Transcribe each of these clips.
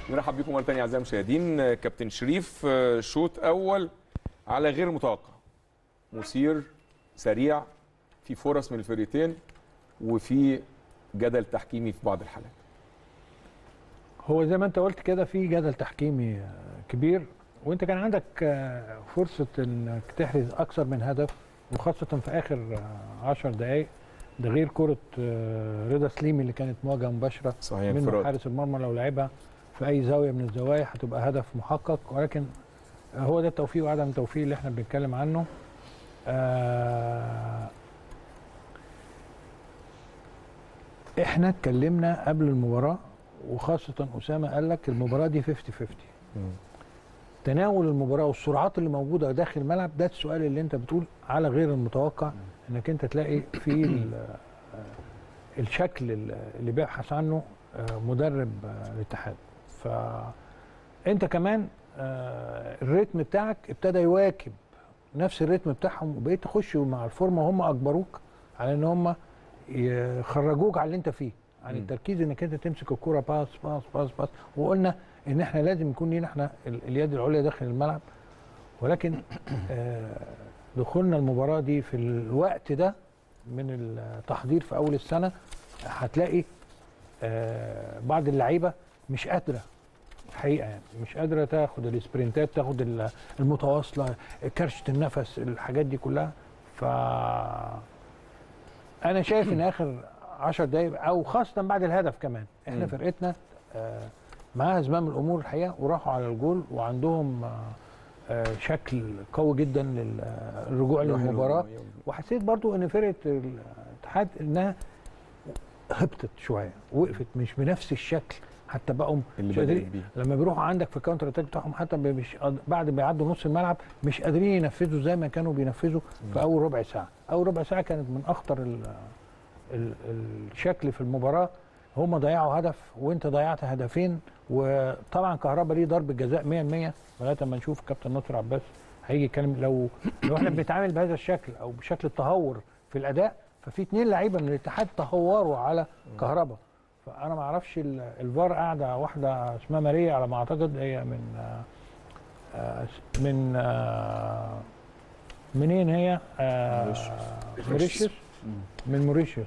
نرحب بكم مره ثانيه اعزائي المشاهدين كابتن شريف آه، شوط اول على غير متوقع مثير سريع في فرص من الفريقين وفي جدل تحكيمي في بعض الحالات هو زي ما انت قلت كده في جدل تحكيمي آه، كبير وانت كان عندك آه، فرصه انك تحرز اكثر من هدف وخاصه في اخر 10 دقائق ده غير كره آه، رضا سليمي اللي كانت مواجهه مباشره صحيح من انفراد حارس المرمى لو لعبها في اي زاويه من الزوايا هتبقى هدف محقق ولكن هو ده التوفيق وعدم التوفيق اللي احنا بنتكلم عنه آه احنا اتكلمنا قبل المباراه وخاصه اسامه قال لك المباراه دي 50 50 مم. تناول المباراه والسرعات اللي موجوده داخل الملعب ده السؤال اللي انت بتقول على غير المتوقع انك انت تلاقي في ال- آه، الشكل ال- اللي بيبحث عنه آه، مدرب آه، الاتحاد فانت كمان آه، الريتم بتاعك ابتدى يواكب نفس الريتم بتاعهم وبقيت تخش مع الفورمه هم اجبروك على ان هم يخرجوك على اللي انت فيه عن مم. التركيز انك انت تمسك الكوره باس باس باس باس وقلنا ان احنا لازم يكون لينا احنا ال- اليد العليا داخل الملعب ولكن آه، دخولنا المباراه دي في الوقت ده من التحضير في اول السنه هتلاقي آه، بعض اللعيبه مش قادره الحقيقه يعني مش قادره تاخد السبرنتات تاخد ال- المتواصله كرشه النفس الحاجات دي كلها ف انا شايف ان اخر 10 دقايق او خاصه بعد الهدف كمان احنا مم. فرقتنا آه، معاها زمام الامور الحقيقه وراحوا على الجول وعندهم آه، آه، شكل قوي جدا للرجوع للمباراه وحسيت برضو ان فرقه الاتحاد انها هبطت شويه وقفت مش بنفس الشكل حتى بقوا اللي مش بدأت قادرين بيه لما بيروحوا عندك في الكاونتر اتاك بتاعهم حتى بي- مش قاد- بعد ما يعدوا نص الملعب مش قادرين ينفذوا زي ما كانوا بينفذوا في اول ربع ساعه اول ربع ساعه كانت من اخطر ال ال الشكل في المباراه هم ضيعوا هدف وانت ضيعت هدفين وطبعا كهربا ليه ضربه جزاء 100% لغايه اما نشوف كابتن ناصر عباس هيجي يتكلم لو لو احنا بنتعامل بهذا الشكل او بشكل التهور في الاداء ففي اتنين لعيبه من الاتحاد تهوروا على كهربا فانا ما اعرفش ال- الفار قاعده واحده اسمها ماريا على ما اعتقد هي من آه، آه، من آه، منين هي؟ آه، موريشيوس من موريشيوس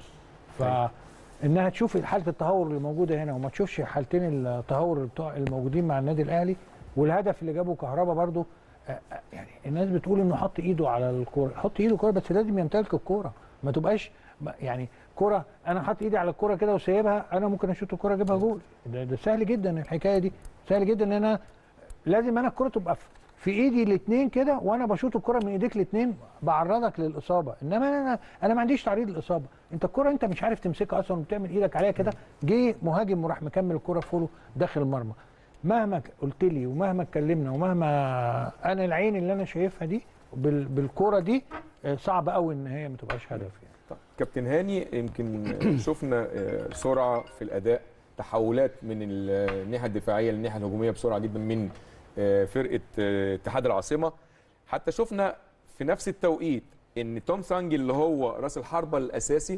فانها تشوف حاله التهور اللي موجوده هنا وما تشوفش حالتين التهور بتوع الموجودين مع النادي الاهلي والهدف اللي جابه كهربا برضو آه، آه، يعني الناس بتقول انه حط ايده على الكوره حط ايده كوره بس لازم يمتلك الكوره ما تبقاش ما- يعني كوره انا حاطط ايدي على الكوره كده وسايبها انا ممكن اشوط الكوره اجيبها جول ده, ده سهل جدا الحكايه دي سهل جدا ان انا لازم انا الكوره تبقى في- في ايدي الاثنين كده وانا بشوط الكوره من ايديك الاثنين بعرضك للاصابه انما انا انا ما عنديش تعريض للاصابه انت الكوره انت مش عارف تمسكها اصلا وبتعمل ايدك عليها كده جه مهاجم وراح مكمل الكوره فولو داخل المرمى مهما ك- قلت لي ومهما اتكلمنا ومهما انا العين اللي انا شايفها دي بال- بالكوره دي آه، صعب قوي ان هي ما تبقاش هدف يعني طيب، كابتن هاني يمكن شفنا آه، سرعه في الاداء تحولات من الناحيه الدفاعيه للناحيه الهجوميه بسرعه جدا من آه، فرقه آه، اتحاد العاصمه حتى شفنا في نفس التوقيت ان توم سانج اللي هو راس الحربه الاساسي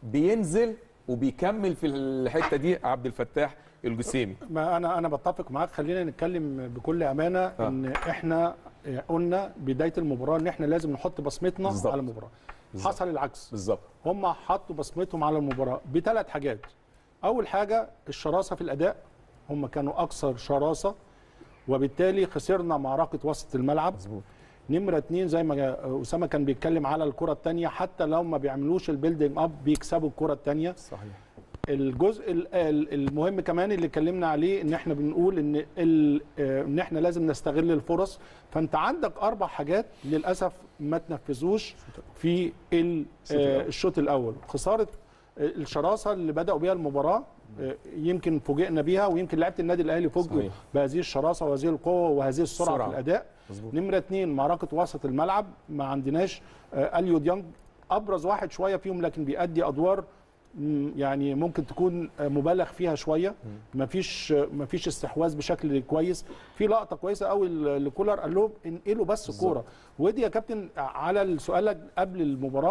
بينزل وبيكمل في الحته دي عبد الفتاح الجسيمي ما انا انا بتفق معاك خلينا نتكلم بكل امانه آه. ان احنا قلنا بدايه المباراه ان احنا لازم نحط بصمتنا بالظبط. على المباراه بالظبط. حصل العكس بالظبط هم حطوا بصمتهم على المباراه بثلاث حاجات اول حاجه الشراسه في الاداء هم كانوا اكثر شراسه وبالتالي خسرنا معركه وسط الملعب مظبوط نمره اتنين زي ما جا- اسامه كان بيتكلم على الكره الثانيه حتى لو ما بيعملوش البيلدينج اب بيكسبوا الكره الثانيه صحيح الجزء ال- ال- المهم كمان اللي اتكلمنا عليه ان احنا بنقول ان ال- آه، ان احنا لازم نستغل الفرص فانت عندك اربع حاجات للاسف ما تنفذوش في ال- الشوط آه، الأول. الشوط الاول خساره آه، الشراسه اللي بداوا بيها المباراه آه، يمكن فوجئنا بيها ويمكن لعيبه النادي الاهلي فوجئوا صحيح. بهذه الشراسه وهذه القوه وهذه السرعه السرعة. في الاداء مظبوط نمرة اتنين معركة وسط الملعب ما عندناش آه، اليو ديانج ابرز واحد شويه فيهم لكن بيأدي ادوار مم، يعني ممكن تكون آه، مبالغ فيها شويه مفيش آه، مفيش استحواذ بشكل كويس في لقطه كويسه قوي ل- لكولر قال لهم انقلوا بس كوره ودي يا كابتن على سؤالك قبل المباراه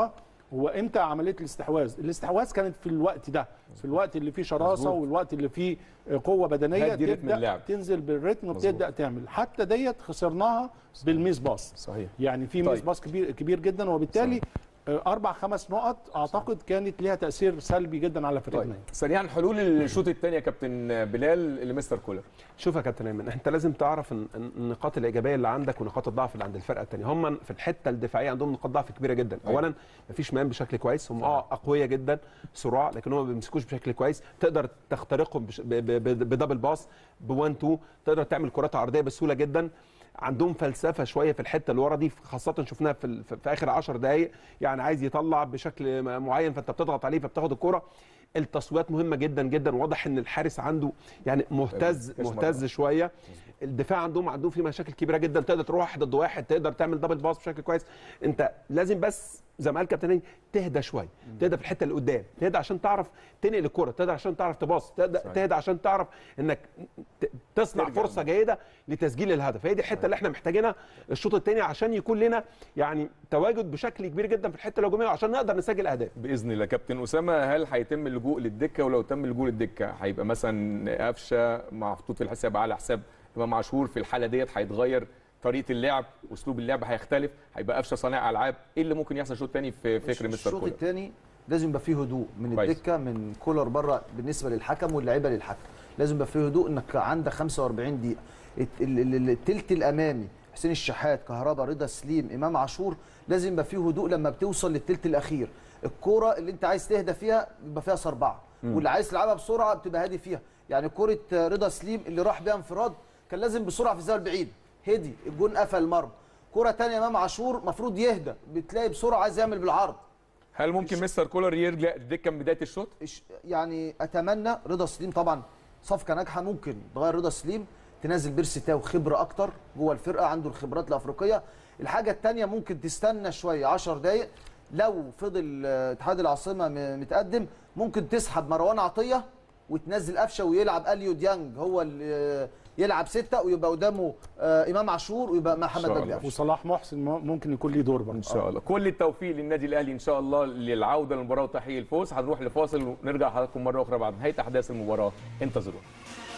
هو امتى عمليه الاستحواذ الاستحواذ كانت في الوقت ده في الوقت اللي فيه شراسه مظبوط. والوقت اللي فيه قوه بدنيه هدي رتم تبدا اللعب. تنزل بالريتم مظبوط. وبتبدا تعمل حتى ديت خسرناها بالميس باص صحيح يعني في طيب. ميس باص كبير كبير جدا وبالتالي آه، اربع خمس نقط اعتقد كانت ليها تاثير سلبي جدا على فرقتنا طيب سريعا حلول الشوط الثاني يا كابتن بلال لمستر كولر شوف يا كابتن ايمن انت لازم تعرف ان إن النقاط الايجابيه اللي عندك ونقاط الضعف اللي عند الفرقه الثانيه هم في الحته الدفاعيه عندهم نقاط ضعف كبيره جدا أيوة. اولا مفيش مان بشكل كويس هم اه اقوياء جدا سرعه لكن هم ما بيمسكوش بشكل كويس تقدر تخترقهم بش- ب- ب- ب- بدبل باص ب 1 2 تقدر تعمل كرات عرضيه بسهوله جدا عندهم فلسفه شويه في الحته اللي ورا دي خاصه شفناها في, ال- في اخر 10 دقائق يعني عايز يطلع بشكل م- معين فانت بتضغط عليه فبتاخد الكره التصويات مهمه جدا جدا واضح ان الحارس عنده يعني مهتز كاش مهتز مرة. شويه الدفاع عندهم عندهم فيه مشاكل كبيره جدا تقدر تروح واحد ضد واحد تقدر تعمل دبل باص بشكل كويس انت لازم بس زي ما قال كابتن هاني، تهدى شويه تهدى في الحته اللي قدام تهدى عشان تعرف تنقل الكره تهدى عشان تعرف تباص تهدى, صحيح. تهدى عشان تعرف انك ت- تصنع ترجع. فرصه جيده لتسجيل الهدف هي دي الحته اللي احنا محتاجينها الشوط الثاني عشان يكون لنا يعني تواجد بشكل كبير جدا في الحته الهجوميه عشان نقدر نسجل اهداف باذن الله كابتن اسامه هل هيتم اللجوء للدكه ولو تم اللجوء للدكه هيبقى مثلا قفشه محطوط في الحساب على حساب امام عاشور في الحاله ديت هيتغير طريقه اللعب اسلوب اللعب هيختلف هيبقى قفشه صانع العاب ايه اللي ممكن يحصل الشوط الثاني في فكر مستر الشوط كولر الثاني لازم يبقى فيه هدوء من كويس. الدكه من كولر بره بالنسبه للحكم واللعيبه للحكم لازم يبقى فيه هدوء انك عندك 45 دقيقه الت- ال- ال- ال- التلت الامامي حسين الشحات كهربا رضا سليم امام عاشور لازم يبقى فيه هدوء لما بتوصل للتلت الاخير الكوره اللي انت عايز تهدى فيها بيبقى فيها صربعه واللي عايز تلعبها بسرعه بتبقى هادي فيها يعني كوره رضا سليم اللي راح بيها انفراد كان لازم بسرعه في الزاويه البعيد هدي الجون قفل المرمى كرة تانية امام عاشور مفروض يهدى بتلاقي بسرعه عايز يعمل بالعرض هل ممكن مستر كولر يرجع الدكه من بدايه الشوط إيش- يعني اتمنى رضا سليم طبعا صفقه ناجحه ممكن تغير رضا سليم تنزل بيرسي تاو خبره اكتر جوه الفرقه عنده الخبرات الافريقيه الحاجه الثانيه ممكن تستنى شويه 10 دقائق لو فضل آه، اتحاد العاصمه م- متقدم ممكن تسحب مروان عطيه وتنزل قفشه ويلعب اليو ديانج هو اللي آه، يلعب سته ويبقى قدامه آه، امام عاشور ويبقى محمد شاء مجدي الله. قفشه وصلاح محسن م- ممكن يكون ليه دور برضه ان شاء الله كل التوفيق للنادي الاهلي ان شاء الله للعوده للمباراه وتحقيق الفوز هنروح لفاصل ونرجع حضراتكم مره اخرى بعد نهايه احداث المباراه انتظرونا